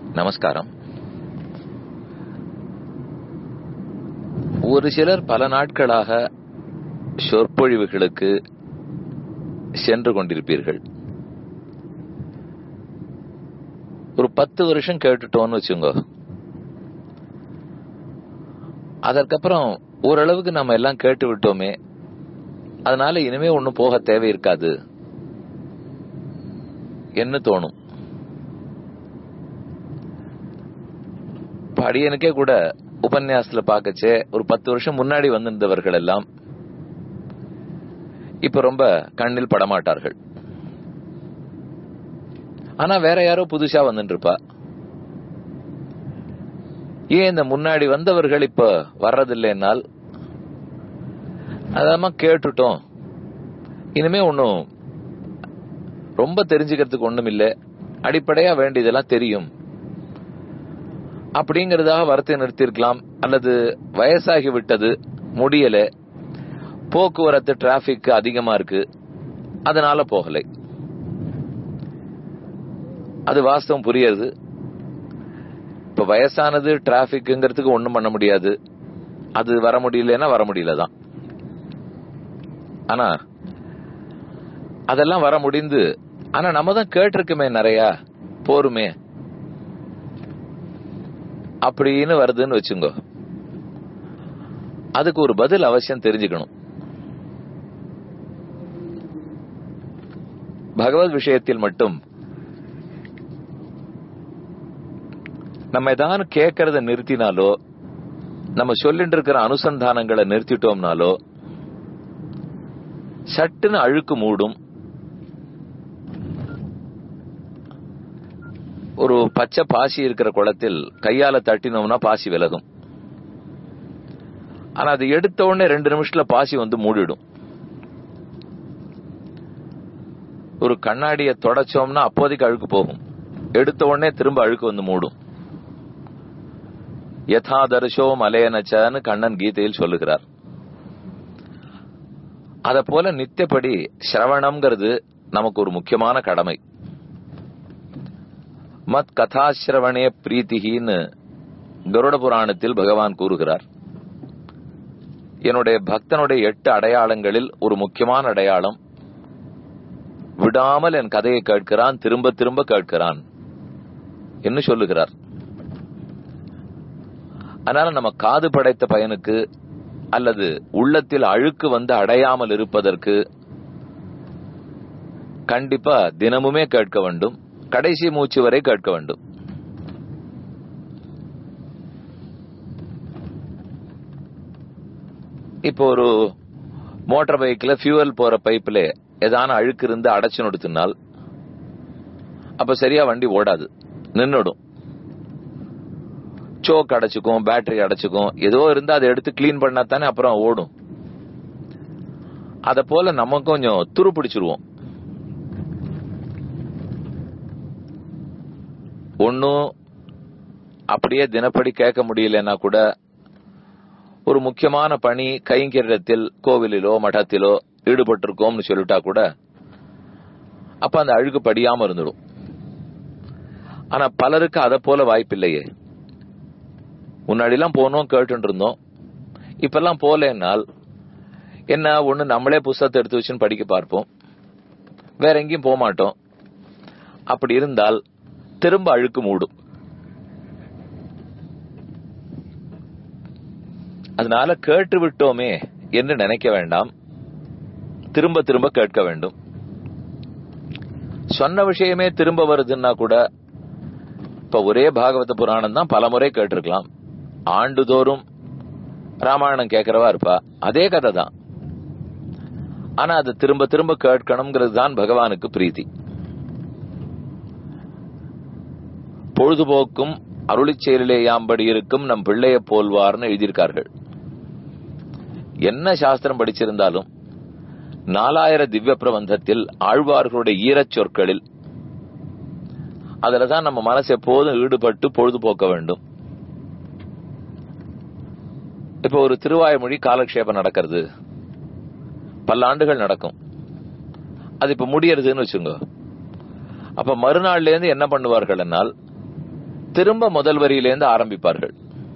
நமஸ்காரம் ஒரு சிலர் பல நாட்களாக சொற்பொழிவுகளுக்கு சென்று கொண்டிருப்பீர்கள் ஒரு பத்து வருஷம் கேட்டுட்டோம்னு வச்சுங்க அதற்கப்புறம் ஓரளவுக்கு நம்ம எல்லாம் கேட்டு விட்டோமே அதனால இனிமே ஒன்னும் போக தேவை இருக்காது என்ன தோணும் அடியனுக்கே கூட உபன்யாசத்துல பாக்கச்சே ஒரு பத்து வருஷம் முன்னாடி வந்திருந்தவர்கள் எல்லாம் இப்ப ரொம்ப கண்ணில் படமாட்டார்கள் ஆனா வேற யாரோ புதுசா வந்துட்டு இருப்பா ஏன் இந்த முன்னாடி வந்தவர்கள் இப்ப வர்றதில்லைன்னால் அதாம கேட்டுட்டோம் இனிமே ஒன்னும் ரொம்ப தெரிஞ்சுக்கிறதுக்கு ஒண்ணும் இல்ல அடிப்படையா வேண்டியதெல்லாம் தெரியும் அப்படிங்கறதாக வரத்தை நிறுத்திருக்கலாம் அல்லது வயசாகி விட்டது முடியல போக்குவரத்து டிராபிக் அதிகமா இருக்கு அதனால போகலை அது வாஸ்தவம் புரியுது இப்ப வயசானது டிராபிக்ங்கிறதுக்கு ஒண்ணும் பண்ண முடியாது அது வர முடியலன்னா வர முடியலதான் ஆனா அதெல்லாம் வர முடிந்து ஆனா நம்ம தான் கேட்டிருக்குமே நிறைய போருமே அப்படின்னு வருதுன்னு வச்சுங்க அதுக்கு ஒரு பதில் அவசியம் தெரிஞ்சுக்கணும் பகவத் விஷயத்தில் மட்டும் நம்ம ஏதாவது கேட்கறத நிறுத்தினாலோ நம்ம சொல்லிட்டு இருக்கிற அனுசந்தானங்களை நிறுத்திட்டோம்னாலோ சட்டுன்னு அழுக்கு மூடும் ஒரு பச்சை பாசி இருக்கிற குளத்தில் கையால தட்டினோம்னா பாசி விலகும் ஆனா அது எடுத்த உடனே ரெண்டு நிமிஷத்துல பாசி வந்து மூடிடும் ஒரு கண்ணாடிய தொடச்சோம்னா அப்போதைக்கு அழுக்கு போகும் எடுத்த உடனே திரும்ப அழுக்கு வந்து மூடும் யதாதர்ஷோ மலையனச்சன்னு கண்ணன் கீதையில் சொல்லுகிறார் அத போல நித்தியப்படி சிரவணம்ங்கிறது நமக்கு ஒரு முக்கியமான கடமை மத் கதாசிரவணே பிரீத்திகின்னு கருட புராணத்தில் பகவான் கூறுகிறார் என்னுடைய பக்தனுடைய எட்டு அடையாளங்களில் ஒரு முக்கியமான அடையாளம் விடாமல் என் கதையை கேட்கிறான் திரும்ப திரும்ப கேட்கிறான் என்று சொல்லுகிறார் அதனால நம்ம காது படைத்த பயனுக்கு அல்லது உள்ளத்தில் அழுக்கு வந்து அடையாமல் இருப்பதற்கு கண்டிப்பா தினமுமே கேட்க வேண்டும் கடைசி மூச்சு வரை கேட்க வேண்டும் இப்போ ஒரு மோட்டார் பைக்ல ஃபியூவல் போற பைப்ல ஏதான அழுக்கு இருந்து அடைச்சு நொடுத்தினால் அப்ப சரியா வண்டி ஓடாது நின்னுடும் சோக் அடைச்சுக்கும் பேட்டரி அடைச்சுக்கும் ஏதோ இருந்தா அதை எடுத்து கிளீன் பண்ணா தானே அப்புறம் ஓடும் அத போல நம்ம கொஞ்சம் துரு பிடிச்சிருவோம் ஒன்னும் அப்படியே தினப்படி கேட்க முடியலன்னா கூட ஒரு முக்கியமான பணி கைங்கரிடத்தில் கோவிலிலோ மഠத்திலோ ஈடுபட்டிருக்கோம்னு சொல்லிட்டா கூட அப்ப அந்த அழுக்கு படியாம இருந்துடும் ஆனா பலருக்கு அத போல வாய்ப்பில்லையே முன்னாடிலாம் போனோம் கேட்டு இருந்தோம் இப்பெல்லாம் போலேன்னால் என்ன ஒண்ணு நம்மளே புஸ்தகத்தை எடுத்து வச்சுன்னு படிக்க பார்ப்போம் வேற எங்கேயும் போக மாட்டோம் அப்படி இருந்தால் திரும்ப அழுக்கு மூடும் அதனால கேட்டு விட்டோமே என்று நினைக்க வேண்டாம் திரும்ப திரும்ப கேட்க வேண்டும் சொன்ன விஷயமே திரும்ப வருதுன்னா கூட இப்ப ஒரே பாகவத புராணம் தான் பல முறை கேட்டிருக்கலாம் ஆண்டுதோறும் ராமாயணம் கேட்கிறவா இருப்பா அதே கதை தான் ஆனா அது திரும்ப திரும்ப கேட்கணுங்கிறது தான் பகவானுக்கு பிரீத்தி பொழுதுபோக்கும் அருளிச் செயலிலே யாம்படி இருக்கும் நம் பிள்ளைய போல்வார்னு எழுதியிருக்கார்கள் என்ன சாஸ்திரம் படிச்சிருந்தாலும் நாலாயிர திவ்ய பிரபந்தத்தில் ஆழ்வார்களுடைய ஈரச் சொற்களில் அதுலதான் நம்ம மனசு எப்போதும் ஈடுபட்டு பொழுதுபோக்க வேண்டும் இப்ப ஒரு திருவாய்மொழி காலக்ஷேபம் நடக்கிறது பல்லாண்டுகள் நடக்கும் அது இப்ப முடியறதுன்னு வச்சுங்க அப்ப மறுநாள்ல இருந்து என்ன பண்ணுவார்கள் என்னால் திரும்ப முதல் வரியிலேருந்து ஆரம்பிப்பார்கள்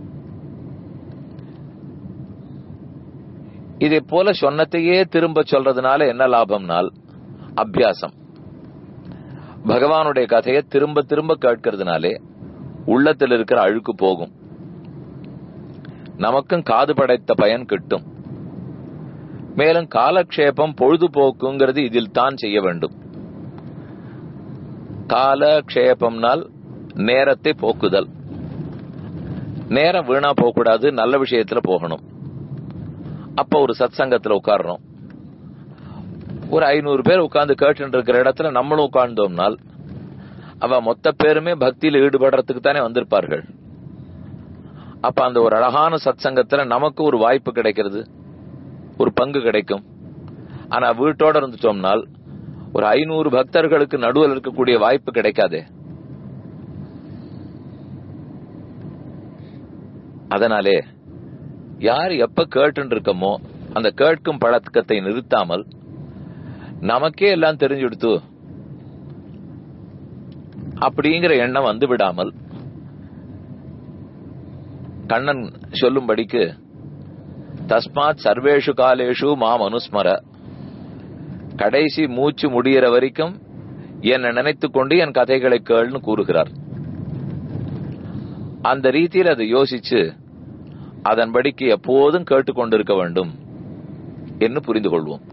இதே போல சொன்னதையே திரும்ப சொல்றதுனால என்ன லாபம்னால் அபியாசம் பகவானுடைய கதையை திரும்ப திரும்ப கேட்கறதுனாலே உள்ளத்தில் இருக்கிற அழுக்கு போகும் நமக்கும் காது படைத்த பயன் கிட்டும் மேலும் காலக்ஷேபம் பொழுதுபோக்குங்கிறது இதில் தான் செய்ய வேண்டும் காலக்ஷேபம்னால் நேரத்தை போக்குதல் நேரம் வீணா போகக்கூடாது நல்ல விஷயத்துல போகணும் அப்ப ஒரு சத் சங்கத்துல உட்கார்றோம் ஒரு ஐநூறு பேர் உட்கார்ந்து கேட்டு இருக்கிற இடத்துல நம்மளும் உட்கார்ந்தோம்னால் அவ மொத்த பேருமே பக்தியில ஈடுபடுறதுக்கு தானே வந்திருப்பார்கள் அப்ப அந்த ஒரு அழகான சத் சங்கத்துல நமக்கு ஒரு வாய்ப்பு கிடைக்கிறது ஒரு பங்கு கிடைக்கும் ஆனா வீட்டோட இருந்துட்டோம்னால் ஒரு ஐநூறு பக்தர்களுக்கு நடுவில் இருக்கக்கூடிய வாய்ப்பு கிடைக்காதே அதனாலே யார் எப்ப கேட்டு இருக்கமோ அந்த கேட்கும் பழக்கத்தை நிறுத்தாமல் நமக்கே எல்லாம் தெரிஞ்சுடுத்து அப்படிங்கிற எண்ணம் வந்து விடாமல் கண்ணன் சொல்லும்படிக்கு தஸ்மாத் சர்வேஷு காலேஷு மாம் அனுஸ்மர கடைசி மூச்சு முடிகிற வரைக்கும் என்னை நினைத்துக் கொண்டு என் கதைகளை கேள்னு கூறுகிறார் அந்த ரீதியில் அதை யோசிச்சு அதன்படிக்கு எப்போதும் கேட்டுக்கொண்டிருக்க வேண்டும் என்று புரிந்து கொள்வோம்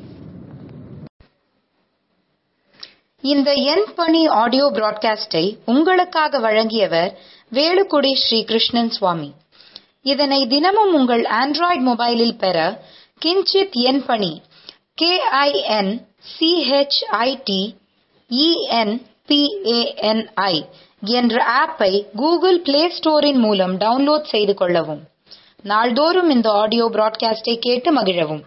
இந்த என் பணி ஆடியோ பிராட்காஸ்டை உங்களுக்காக வழங்கியவர் வேலுக்குடி ஸ்ரீ கிருஷ்ணன் சுவாமி இதனை தினமும் உங்கள் ஆண்ட்ராய்டு மொபைலில் பெற கிஞ்சித் என் பணி கே ஐ என் சிஹெச்ஐடி இஎன்பிஏஎன்ஐ என்ற ஆப்பை கூகுள் பிளே ஸ்டோரின் மூலம் டவுன்லோட் செய்து கொள்ளவும் நாள்தோறும் இந்த ஆடியோ பிராட்காஸ்டை கேட்டு மகிழவும்